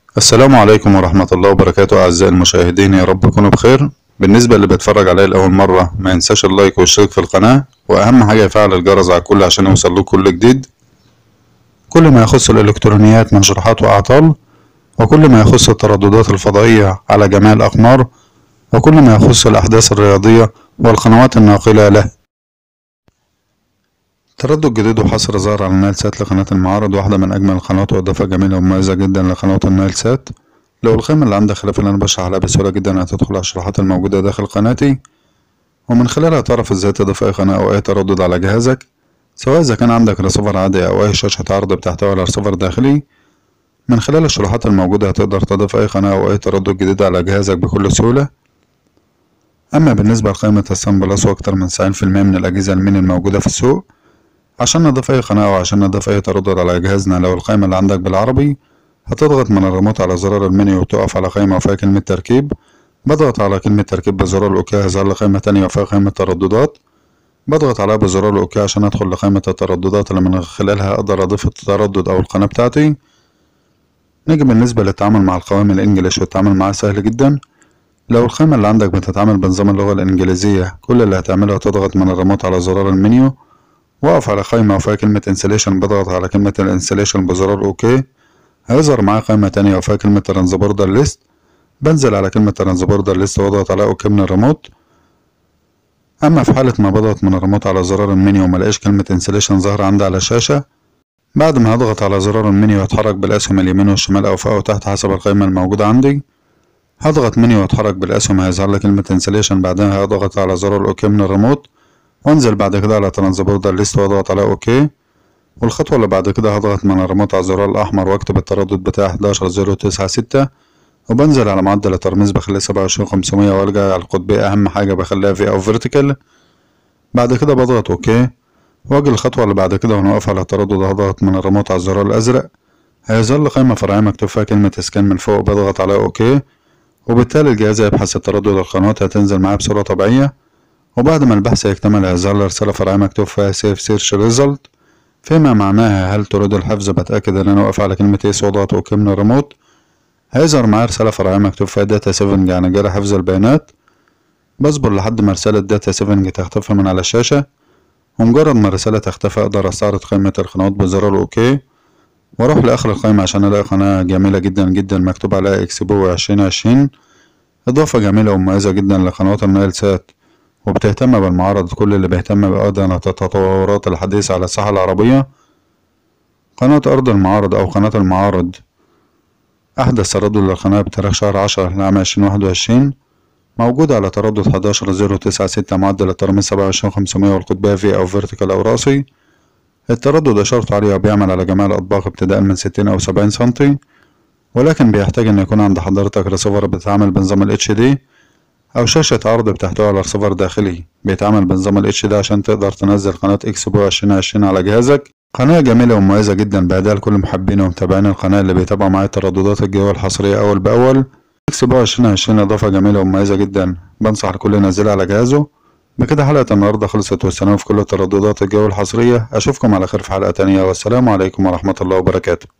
السلام عليكم ورحمة الله وبركاته أعزائي المشاهدين يا رب تكونوا بخير بالنسبة اللي بيتفرج عليا لأول مرة ما ينساش اللايك والاشتراك في القناة وأهم حاجة يفعل الجرس على الكل عشان يوصل له كل جديد كل ما يخص الإلكترونيات من شروحات وأعطال وكل ما يخص الترددات الفضائية على جميع الأقمار وكل ما يخص الأحداث الرياضية والقنوات الناقلة له تردد جديد وحصر ظهر على النايل سات لقناة المعارض واحدة من أجمل القنوات وإضافة جميلة ومميزة جدا لقناة النايل سات لو القيمة اللي عندك خلاف اللي أنا بشرح عليها بسهولة جدا هتدخل على الشروحات الموجودة داخل قناتي ومن خلالها تعرف ازاي تضيف أي قناة أو أي تردد على جهازك سواء إذا كان عندك رسيفر عادي أو أي شاشة عرض بتحتوي على رسيفر داخلي من خلال الشروحات الموجودة هتقدر تضيف أي قناة أو أي تردد جديد على جهازك بكل سهولة أما بالنسبة لقائمة السان بلس وأكتر من تسعين في المية من الأجهزة الميني الموجودة في السوق عشان نضيف أي قناة أو عشان نضيف أي تردد على جهازنا لو القائمة اللي عندك بالعربي هتضغط من الريموت على زرار المنيو وتقف على قائمة وفيها كلمة تركيب بضغط على كلمة تركيب بزرار الأوكي هيظهر لي قائمة تانية وفيها قائمة ترددات بضغط عليها بزرار الأوكي عشان أدخل لقائمة الترددات اللي من خلالها أقدر أضيف التردد أو القناة بتاعتي نيجي بالنسبة للتعامل مع القوائم الإنجليش والتعامل معاها سهل جدا لو القائمة اللي عندك بتتعامل بنظام اللغة الإنجليزية كل اللي هتعمله هتضغط من الريموت على زرار المنيو وأقف على قائمة وفيها كلمة انسليشن بضغط على كلمة الانسليشن بزرار أوكي هيظهر معايا قائمة تانية وفيها كلمة ترانسبوردر ليست بنزل على كلمة ترانسبوردر ليست واضغط على أوكي من الريموت أما في حالة ما بضغط من الريموت على زرار المنيو وملاقيش كلمة انسليشن ظاهرة عندي على الشاشة بعد ما هضغط على زرار المنيو هتحرك بالأسهم اليمين والشمال أو فوق أو تحت حسب القائمة الموجودة عندي هضغط منيو واتحرك بالأسهم هيظهر لي كلمة انسليشن بعدها هضغط على زرار الأوكي من الريموت وانزل بعد كده على ترانسبوردر ليست واضغط على اوكي والخطوة اللي بعد كده هضغط من الريموت على الزرار الأحمر واكتب التردد بتاعي حداشر زيرو تسعة ستة وبنزل على معدل الترميز بخليه سبعة وعشرين خمسمية وارجع على القطبية أهم حاجة بخليها في أو فيرتيكال بعد كده بضغط اوكي واجي الخطوة اللي بعد كده ونقف على التردد هضغط من الريموت على الزرار الأزرق هيظهر لي قائمة فرعية مكتوب فيها كلمة سكان من فوق بضغط على اوكي وبالتالي الجهاز هيبحث التردد القنوات هتنزل معاه بصورة طبيعية وبعد ما البحث يكتمل هيظهر لي رسالة فرعية مكتوب فيها سيف سيرش ريزلت فيما معناها هل تريد الحفظ بتأكد إن أنا واقف على كلمة يس واضغط أوكي من الريموت هيظهر معايا رسالة فرعية مكتوب فيها داتا سيفنج يعني جرى حفظ البيانات بصبر لحد ما رسالة داتا سيفنج تختفي من على الشاشة ومجرد ما الرسالة تختفي أقدر أستعرض قائمة القنوات بزرار أوكي وأروح لآخر القائمة عشان ألاقي قناة جميلة جدا جدا مكتوب عليها إكسبو عشرين عشرين إضافة جميلة ومميزة جدا لقنوات النايل سات وبتهتم بالمعارض كل اللي بيهتم بأدنى التطورات الحديثة على الساحة العربية قناة أرض المعارض أو قناة المعارض أحدث تردد للقناة بتاريخ شهر عشرة لعام عشرين واحد وعشرين موجودة على تردد حداشر زيرو تسعة ستة معدل الترميز سبعة وعشرين خمسمية والقطبية في أو فيرتيكال أو راسي التردد إشارته عالية وبيعمل على جميع الأطباق ابتداء من ستين أو سبعين سنتي ولكن بيحتاج إن يكون عند حضرتك ريسيفر بتتعامل بنظام ال HD أو شاشة عرض بتحتوي على رسيفر داخلي بيتعامل بنظام ال HD عشان تقدر تنزل قناة إكسبو عشرين عشرين على جهازك قناة جميلة ومميزة جدا بأداء لكل محبين ومتابعين القناة اللي بيتابعوا معايا ترددات الجو الحصرية أول بأول إكسبو عشرين عشرين إضافة جميلة ومميزة جدا بنصح الكل ينزلها على جهازه بكده حلقة النهاردة خلصت والسلام في كل ترددات الجو الحصرية أشوفكم على خير في حلقة تانية والسلام عليكم ورحمة الله وبركاته